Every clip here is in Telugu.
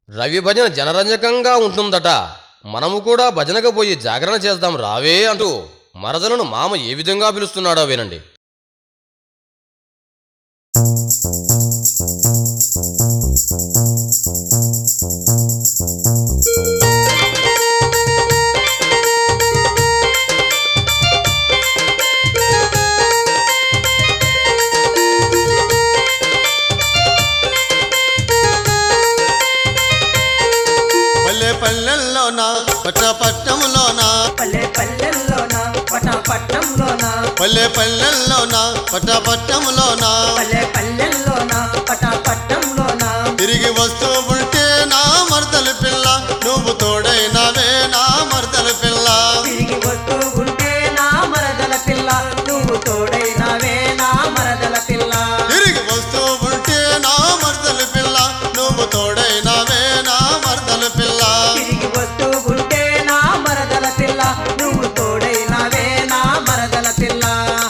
రవి భజన జనరంజకంగా ఉంటుందట మనము కూడా భజనకు పోయి జాగరణ చేద్దాం రావే అంటూ మరదలను మామ ఏ విధంగా పిలుస్తున్నాడో వినండి పల్లె పల్లెల్లోన పట్ట పట్టంలోన పల్లె పల్లెల్లోన పట్టపట్నంలోన పల్లె పల్లెల్లోన పట్ట పట్టంలోన పల్లె పల్లెల్లోన పట్టపట్నంలోన తిరిగి వస్తూ ఉంటే నా మరదలు పిల్ల నువ్వు తోడైనవే నా మరదలు పిల్ల తిరిగి వస్తూ ఉంటే నా మరదల పిల్ల నువ్వు తోడైనవే నా మరదల పిల్ల తిరిగి వస్తూ ఉంటే నా మరదలు పిల్ల నువ్వు తోడైనవే నా మరదలు పిల్ల తిరిగి వస్తూ ఉంటే నా మరదల పిల్ల నువ్వు తోడైనవే నా మరదల పిల్ల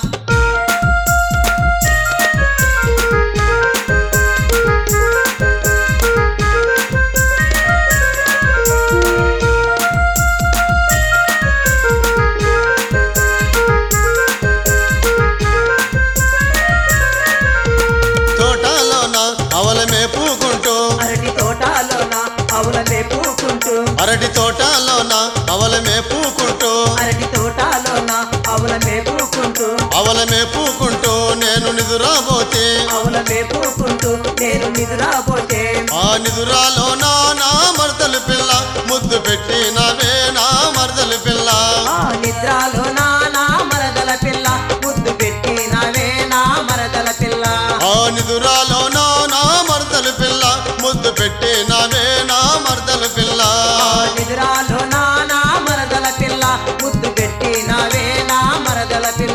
తోటలోన అవల మేపుకుంటూ అరటి తోటలోన అవుల మేపుకుంటూ అరటి తోటలోన అవల మేపుకుంటూ అరటి తోటలోన అవుల మేపుకుంటూ అవల మేపుకుంటూ నేను నిదురాబోతే అవుల మేపుకుంటూ నేను నిద్రపోతే ఆ నిదురాలో నా నా మరదలు పిల్ల ముద్దు పెట్టి నవే నా మరదలు పిల్ల ఆ నిద్రలో నా నా మరదల పిల్ల ముద్దు పెట్టి నవే నా మరదల పిల్ల ఆ నిదురాలో నా నా మరదలు పిల్ల ముద్దు పెట్టి నవే నా మరదలు పిల్ల ఆ నిద్రలో నా నా మరదల పిల్ల ముద్దు పెట్టి నవే నా మరదల పిల్ల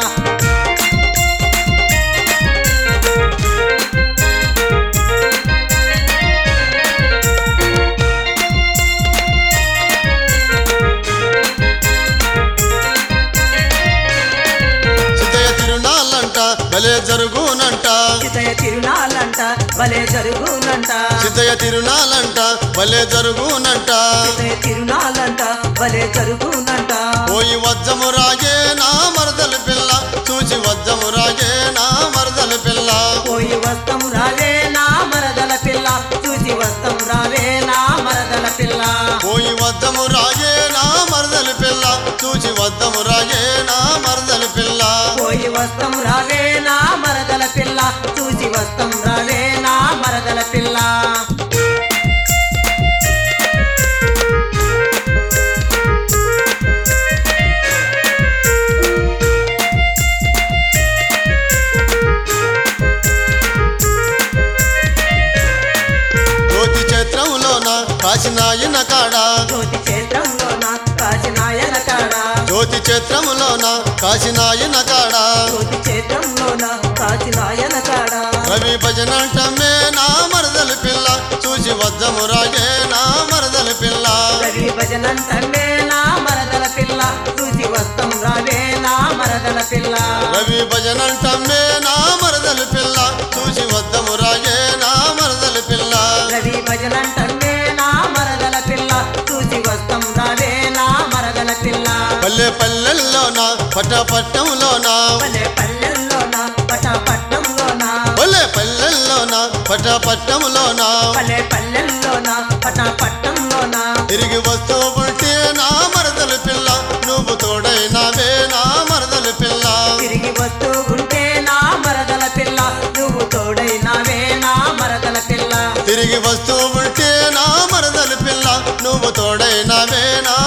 సిద్ధయ్య తిరునాళ్ళంట భలే జరుగునంట చితయ తిరునాళ్ళంట భలే జరుగునంట సిద్ధయ్య తిరునాళ్ళంట భలే జరుగునంట చితయ తిరునాళ్ళంట భలే జరుగునంట పోయి వజ్జము రాగే నా మరదలు పిల్ల చూచి వజ్జము రాగే నా మరదలు పిల్ల పోయి వస్తం రావే నా మరదల పిల్ల చూసి వస్తం రావే నా మరదల పిల్ల పోయి వద్దము రాగే నా మరదలు పిల్ల చూచి వద్దము రాగే నా మరదలు పిల్ల పోయి వస్తం రావే నా మరదల పిల్ల చూసి వస్తం రావే నా మరదల పిల్ల జ్యోతి క్షేత్రంలోన కాశీనాయన కాడ జ్యోతి క్షేత్రంలోన కాశీనాయన కాడ జ్యోతి క్షేత్రములోన కాశీనాయన కాడ జ్యోతి క్షేత్రంలోన కాశీనాయన కాడ రవి భజనంటమే నా మరదలు పిల్ల చూసి వద్దము రాగే నా మరదలు పిల్ల రవి భజనంటే నా మరదల పిల్ల చూసి వస్తం రావే నా మరదల పిల్ల రవి భజనంటమే నా మరదలు పిల్ల చూసి వద్దము రాగే నా మరదలు పిల్ల రవి భజనంటే నా మరదల పిల్ల చూసి వస్తం రావే నా మరదల పిల్ల పల్లె పల్లెల్లోన పట్ట పట్టంలోన పల్లె పల్లెల్లోన పట్టపట్నంలోన పల్లె పల్లెల్లోన పట్ట పట్టంలోన పల్లె పల్లెల్లోన పట్టపట్నంలోన తిరిగి వస్తూ ఉంటే నా మరదలు పిల్ల నువ్వు తోడైనవే నా మరదలు పిల్ల తిరిగి వస్తూ ఉంటే నా మరదల పిల్ల నువ్వు తోడైనావే నా మరదల పిల్ల తిరిగి వస్తూ ఉంటే నా మరదలు పిల్ల నువ్వు తోడైనవే నా